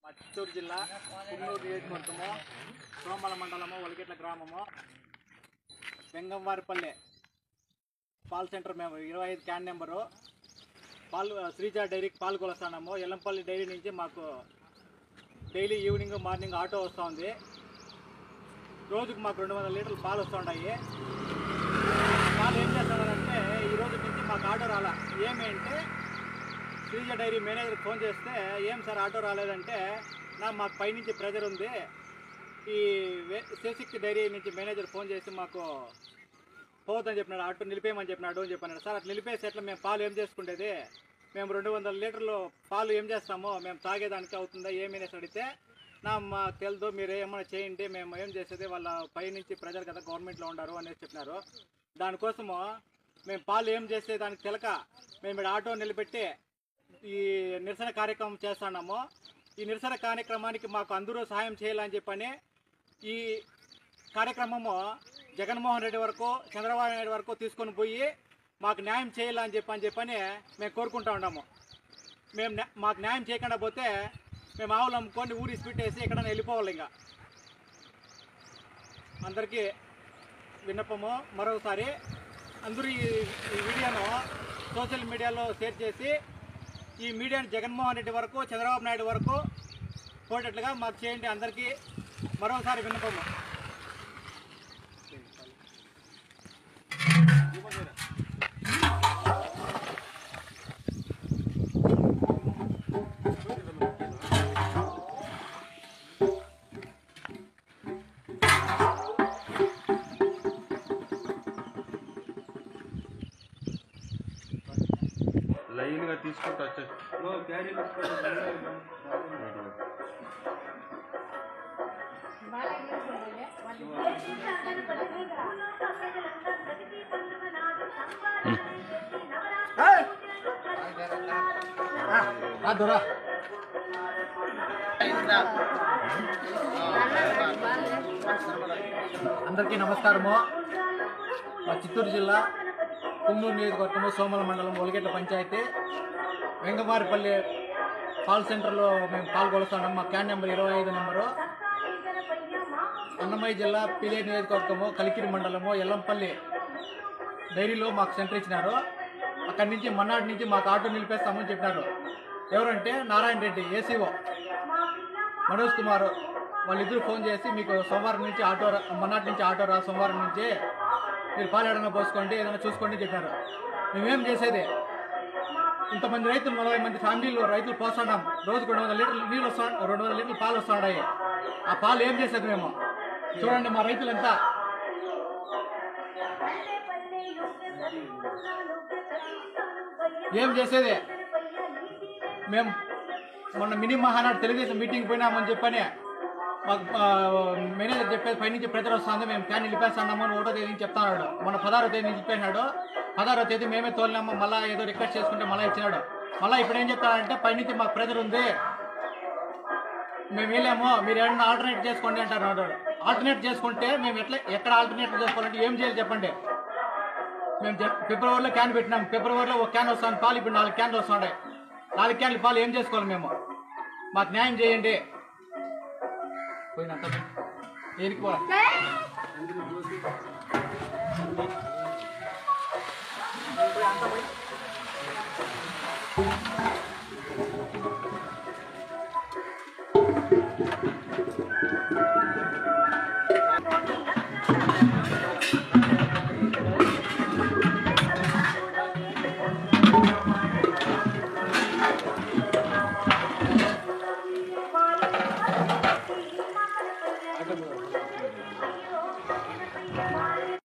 మా చిత్తూరు జిల్లా కున్నూరు నియోజకవర్గము సోమల మండలము ఒలిగెట్ల గ్రామము వెంగంవారిపల్లె పాల్ సెంటర్ మేము ఇరవై ఐదు క్యాన్ నెంబరు పాలు శ్రీజ డైరీకి పాలు కొలుస్తున్నాము ఎల్లంపల్లి డైరీ నుంచి మాకు డైలీ ఈవినింగ్ మార్నింగ్ ఆటో వస్తూ ఉంది రోజుకు మాకు రెండు వందల లీటర్లు పాలు వస్తుంటాయి పాలు ఏం చేస్తున్నారంటే ఈ రోజు నుంచి మాకు ఆటో రాలా ఏమి అంటే శ్రీజ డైరీ మేనేజర్కి ఫోన్ చేస్తే ఏం సార్ ఆటో రాలేదంటే నా మాకు పైనుంచి ప్రెజర్ ఉంది ఈ వే- శివశక్తి డైరీ నుంచి మేనేజర్ ఫోన్ చేసి మాకు పోవద్దని చెప్పినాడు ఆటో నిలిపేయమని చెప్పినాడు అని చెప్పినాడు సార్ అట్లా నిలిపేసి ఎట్లా మేము పాలు ఏం చేసుకుండేది మేము రెండు వందల లీటర్లు పాలు ఏం చేస్తామో మేము తాగేదానికి అవుతుందా ఏమైనా అడిగితే నా మాకు తెలుదు మీరు ఏమైనా చేయండి మేము ఏం చేసేది వాళ్ళ పైనుంచి ప్రజలు కదా గవర్నమెంట్లో ఉన్నారు అనేసి చెప్పినారు దానికోసము మేము పాలు ఏం చేసే దానికి తెలక మేము ఇక్కడ ఆటో నిలబెట్టి ఈ నిరసన కార్యక్రమం చేస్తున్నాము ఈ నిరసన కార్యక్రమానికి మాకు అందరూ సహాయం చేయాలని చెప్పని ఈ కార్యక్రమము జగన్మోహన్ రెడ్డి వరకు చంద్రబాబు నాయుడు వరకు తీసుకొని పోయి మాకు న్యాయం చేయాలని చెప్పని చెప్పని మేము కోరుకుంటా ఉన్నాము మేము న్యా- మాకు న్యాయం చేయకుండా పోతే మేము ఆవులు అమ్ముకొని ఊరి పెట్టేసి ఎక్కడైనా వెళ్ళిపోవాలి ఇంకా అందరికీ విన్నపము మరొకసారి అందరూ ఈ ఈ వీడియోను సోషల్ మీడియాలో షేర్ చేసి ఈ మీడియాను జగన్మోహన్ రెడ్డి వరకు చంద్రబాబు నాయుడు వరకు పోయేటట్లుగా మాకు చేయండి అందరికీ మరొకసారి విన్నపము లైన్ గా తీసుకుంటూ వచ్చే దొరా అందరికీ నమస్కారము మా చిత్తూరు జిల్లా కుందూరు నియోజకవర్గము సోమల మండలం ఒలిగెట్ల పంచాయతీ వెంగమారిపల్లి పాల్ సెంటర్లో మేము పాల్గొలుస్తున్నాం మా క్యాన్ నెంబర్ ఇరవై ఐదు నెంబరు అన్నమయ్య జిల్లా పిలే నియోజకవర్గము కలికిరి మండలము ఎల్లంపల్లి డైరీలో మాకు సెంటర్ ఇచ్చినారు అక్కడి నుంచి మన్నాటి నుంచి మాకు ఆటో నిలిపేస్తామని చెప్పినారు ఎవరంటే నారాయణ రెడ్డి ఏసీఓ మనోజ్ కుమార్ వాళ్ళిద్దరు ఫోన్ చేసి మీకు సోమవారం నుంచి ఆటో రా మన్నాటి నుంచి ఆటో రా సోమవారం నుంచి మీరు పాలు ఏదైనా పోసుకోండి ఏదైనా చూసుకోండి చెప్పారు మేమేం చేసేది ఇంతమంది రైతులు నలభై మంది ఫ్యామిలీలు రైతులు పోస్తున్నాం రోజుకు రెండు వందల లీటర్లు నీళ్ళు వస్తా రెండు వందల లీటర్లు పాలు వస్తున్నాయి ఆ పాలు ఏం చేసేది మేము చూడండి మా రైతులంతా ఏం చేసేది మేము మొన్న మినీ మహానాడు తెలుగుదేశం మీటింగ్ పోయినామని చెప్పని మాకు ఆ, మేనేజర్ చెప్పేది పైనుంచి ప్రజలు వస్తుంది మేము క్యాన్ నిలిపేస్తున్నాము అని ఒకటో తేదీ నుంచి చెప్తున్నాడు మొన్న పదహారో తేదీ నుంచి చెప్పేసినాడు పదహారో తేదీ మేమే తోలినాము మళ్ళీ ఏదో రిక్వెస్ట్ చేసుకుంటే మళ్ళీ ఇచ్చినాడు మళ్ళీ ఇప్పుడు ఏం చెప్తాడంటే పైనుంచి మాకు ప్రెజర్ ఉంది మేము వెళ్ళాము మీరు ఏమన్నా ఆల్టర్నేట్ చేసుకోండి అంటారు ఆల్టర్నేట్ చేసుకుంటే మేము ఎట్లా ఎక్కడ ఆల్టర్నేట్ చేసుకోవాలంటే ఏం చేయాలి చెప్పండి మేము జ- ఫిబ్రవరిలో క్యాన్ పెట్టినాం ఫిబ్రవరిలో ఒక క్యాన్ వస్తుంది పాలు ఇప్పుడు నాలుగు క్యాన్లు వస్తున్నాయి నాలుగు క్యాన్లు పాలు ఏం చేసుకోవాలి మేము మాకు న్యాయం చేయండి పోయినంత దేనికి పో